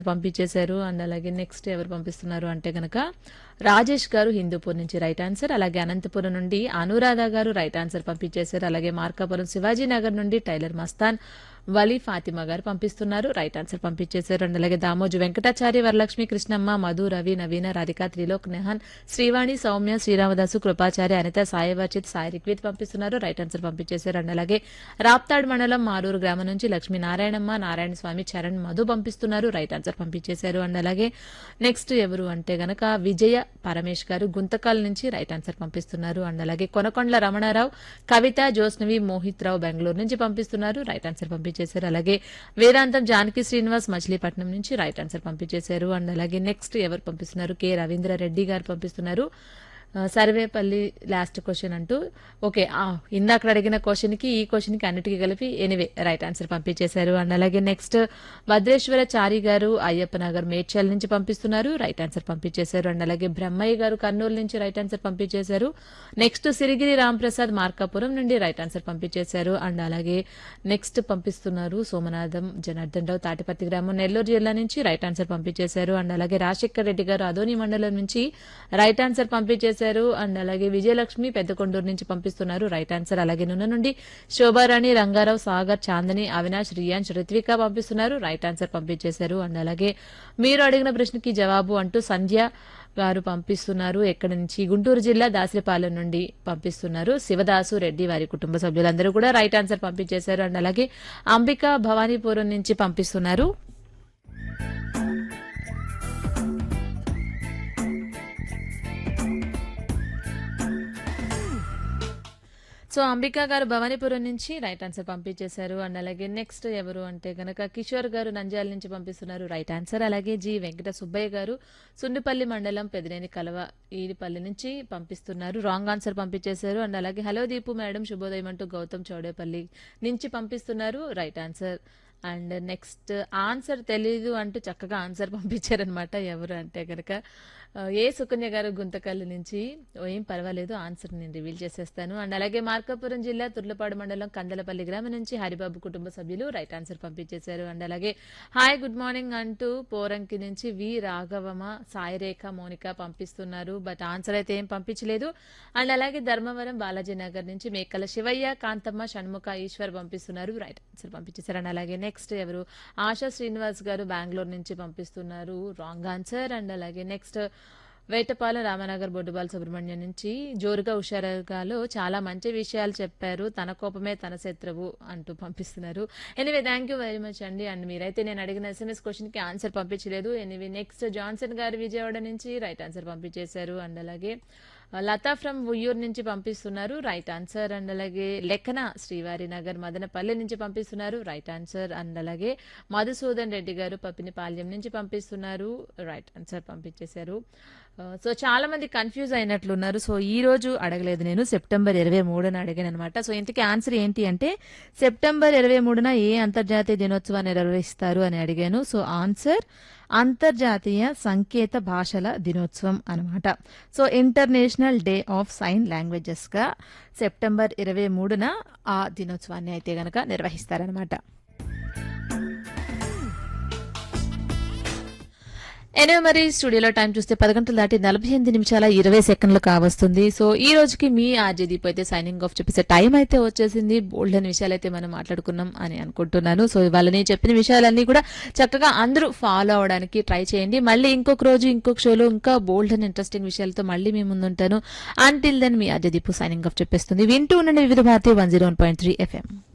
పంపించేశారు అండ్ అలాగే నెక్స్ట్ ఎవరు పంపిస్తున్నారు అంటే గనక రాజేష్ గారు హిందూపూర్ నుంచి రైట్ ఆన్సర్ అలాగే అనంతపురం నుండి అనురాధ గారు రైట్ ఆన్సర్ పంపించేశారు అలాగే మార్కాపురం శివాజీ నగర్ నుండి టైలర్ మస్తాన్ వలీ ఫాతిమా గారు పంపిస్తున్నారు రైట్ ఆన్సర్ పంపించేశారు అండ్ అలాగే దామోజు వెంకటాచారి వరలక్ష్మి కృష్ణమ్మ మధు రవి నవీన రాధిక త్రిలోక్ నెహన్ శ్రీవాణి సౌమ్య శ్రీరామదాసు కృపాచారి అనిత సాయి వర్చిత్ సాయి రిక్విత్ పంపిస్తున్నారు రైట్ ఆన్సర్ పంపించేశారు అండ్ అలాగే రాప్తాడ్ మండలం మారూరు గ్రామం నుంచి లక్ష్మీ నారాయణమ్మ నారాయణ స్వామి చరణ్ మధు పంపిస్తున్నారు రైట్ ఆన్సర్ పంపించేశారు అండ్ అలాగే నెక్స్ట్ ఎవరు అంటే గనక విజయ పరమేష్ గారు గుంతకాల నుంచి రైట్ ఆన్సర్ పంపిస్తున్నారు అండ్ అలాగే కొనకొండల రమణారావు కవిత జోస్నవి మోహిత్ రావు బెంగళూరు నుంచి పంపిస్తున్నారు రైట్ ఆన్సర్ పంపించేశారు అలాగే వేదాంతం జానకి శ్రీనివాస్ మచిలీపట్నం నుంచి రైట్ ఆన్సర్ పంపించేశారు అండ్ అలాగే నెక్స్ట్ ఎవరు పంపిస్తున్నారు కె రవీంద్ర రెడ్డి గారు పంపిస్తున్నారు ఆ, సర్వేపల్లి లాస్ట్ క్వశ్చన్ అంటూ ఓకే ఆ, ఇందాక అడిగిన క్వశ్చన్ కి ఈ క్వశ్చన్ కి అన్నిటికీ కలిపి ఎనివే రైట్ ఆన్సర్ పంపించేశారు అండ్ అలాగే నెక్స్ట్ భద్రేశ్వర చారి గారు అయ్యప్ప నగర్ మేడ్చల్ నుంచి పంపిస్తున్నారు రైట్ ఆన్సర్ పంపించేశారు అండ్ అలాగే బ్రహ్మయ్య గారు కర్నూలు నుంచి రైట్ ఆన్సర్ పంపించేశారు నెక్స్ట్ సిరిగిరి రాంప్రసాద్ మార్కాపురం నుండి రైట్ ఆన్సర్ పంపించేశారు అండ్ అలాగే నెక్స్ట్ పంపిస్తున్నారు సోమనాథం జనార్దన్ రావు తాటిపత్తి గ్రామం నెల్లూరు జిల్లా నుంచి రైట్ ఆన్సర్ పంపించేశారు అండ్ అలాగే రాజశేఖర్ రెడ్డి గారు అదోని మండలం నుంచి రైట్ ఆన్సర్ పంపించేశారు అండ్ అలాగే విజయలక్ష్మి పెద్దకొండూరు నుంచి పంపిస్తున్నారు రైట్ ఆన్సర్ అలాగే నున్న నుండి శోభారాణి రంగారావు సాగర్ చాందని అవినాష్ రియాన్స్ రిత్విక పంపిస్తున్నారు రైట్ ఆన్సర్ పంపించేశారు అండ్ అలాగే మీరు అడిగిన ప్రశ్నకి జవాబు అంటూ సంధ్య గారు పంపిస్తున్నారు ఎక్కడి నుంచి గుంటూరు జిల్లా దాసరిపాలెం నుండి పంపిస్తున్నారు శివదాసు రెడ్డి వారి కుటుంబ సభ్యులందరూ కూడా రైట్ ఆన్సర్ పంపించేశారు అండ్ అలాగే అంబిక భవానీపురం నుంచి పంపిస్తున్నారు సో అంబికా గారు భవానీపురం నుంచి రైట్ ఆన్సర్ పంపించేశారు అండ్ అలాగే నెక్స్ట్ ఎవరు అంటే గనక కిషోర్ గారు నంద్యాల నుంచి పంపిస్తున్నారు రైట్ ఆన్సర్ అలాగే జి వెంకట సుబ్బయ్య గారు సుండిపల్లి మండలం పెదినేని కలవ ఈడిపల్లి నుంచి పంపిస్తున్నారు రాంగ్ ఆన్సర్ పంపించేశారు అండ్ అలాగే హలో దీపు మేడం శుభోదయం అంటూ గౌతమ్ చౌడేపల్లి నుంచి పంపిస్తున్నారు right answer and next answer తెలీదు అంటూ చక్కగా ఆన్సర్ పంపించారనమాట ఎవరు అంటే కనుక ఆ, ఏ సుకన్య గారు గుంతకల్లు నుంచి ఓ, ఏం పర్వాలేదు ఆన్సర్ నేను రివీల్ చేసేస్తాను అండ్ అలాగే మార్కాపురం జిల్లా తుర్లపాడు మండలం కందలపల్లి గ్రామం నుంచి హరిబాబు కుటుంబ సభ్యులు రైట్ ఆన్సర్ పంపించేశారు అండ్ అలాగే హాయ్ గుడ్ మార్నింగ్ అంటూ పోరంకి నుంచి వి రాఘవమ సాయిరేఖ మోనిక పంపిస్తున్నారు బట్ ఆన్సర్ అయితే ఏం పంపించలేదు అండ్ అలాగే ధర్మవరం బాలాజీ నగర్ నుంచి మేకల శివయ్య కాంతమ్మ షణ్ముఖ ఈశ్వర్ పంపిస్తున్నారు రైట్ ఆన్సర్ పంపించేశారు అండ్ అలాగే నెక్స్ట్ ఎవరు ఆశా శ్రీనివాస్ గారు బెంగళూరు నుంచి పంపిస్తున్నారు రాంగ్ ఆన్సర్ అండ్ అలాగే నెక్స్ట్ వేటపాలెం రామనగర్ బొడ్డుబాల సుబ్రహ్మణ్యం నుంచి జోరుగా హుషారుగాలో చాలా మంచి విషయాలు చెప్పారు తన కోపమే తన శత్రువు అంటూ పంపిస్తున్నారు anyway thank you very much అండి అండ్ మీరైతే నేను అడిగిన ఎస్ఎంఎస్ క్వశ్చన్ కి ఆన్సర్ పంపించలేదు anyway next Johnson garu Vijayawada నుంచి రైట్ ఆన్సర్ పంపించేశారు అండ్ అలాగే లతా ఫ్రమ్ ఉయ్యూరు నుంచి పంపిస్తున్నారు రైట్ ఆన్సర్ అండ్ అలాగే లెక్కన శ్రీవారి నగర్ మదనపల్లి నుంచి పంపిస్తున్నారు రైట్ ఆన్సర్ అండ్ అలాగే మధుసూదన్ రెడ్డి గారు పప్పినిపాల్యం నుంచి పంపిస్తున్నారు రైట్ ఆన్సర్ పంపించేశారు ఆ, సో చాలా మంది కన్ఫ్యూజ్ అయినట్లున్నారు సో ఈ రోజు అడగలేదు నేను సెప్టెంబర్ ఇరవై మూడున అడిగాను అనమాట సో ఇంతకీ ఆన్సర్ ఏంటి అంటే సెప్టెంబర్ ఇరవై మూడున ఏ అంతర్జాతీయ దినోత్సవాన్ని నిర్వహిస్తారు అని అడిగాను సో ఆన్సర్ అంతర్జాతీయ సంకేత భాషల దినోత్సవం అనమాట so international day of sign languages గా సెప్టెంబర్ ఇరవై మూడున ఆ దినోత్సవాన్ని అయితే గనక నిర్వహిస్తారనమాట ఎనివే మరి స్టూడియోలో టైం చూస్తే పది గంటలు దాటి నలభై ఎనిమిది నిమిషాల ఇరవై సెకండ్లు కావస్తుంది సో ఈ రోజుకి మీ ఆర్జే దీప్ అయితే సైనింగ్ ఆఫ్ చెప్పేసే టైం అయితే వచ్చేసింది బోల్డ్ అని విషయాలు అయితే మనం మాట్లాడుకున్నాం అని అనుకుంటున్నాను సో ఇవాళ నేను చెప్పిన విషయాలన్నీ కూడా చక్కగా అందరూ ఫాలో అవడానికి ట్రై చేయండి మళ్ళీ ఇంకొక రోజు ఇంకొక షోలో ఇంకా బోల్డ్ అండ్ ఇంట్రెస్టింగ్ విషయాలతో మళ్ళీ మీ ముందుంటాను అంటిల్ దెన్ మీ ఆర్జే దీపు సైనింగ్ ఆఫ్ చెప్పేస్తుంది వింటూ ఉండండి Vividh Bharati one zero one point three FM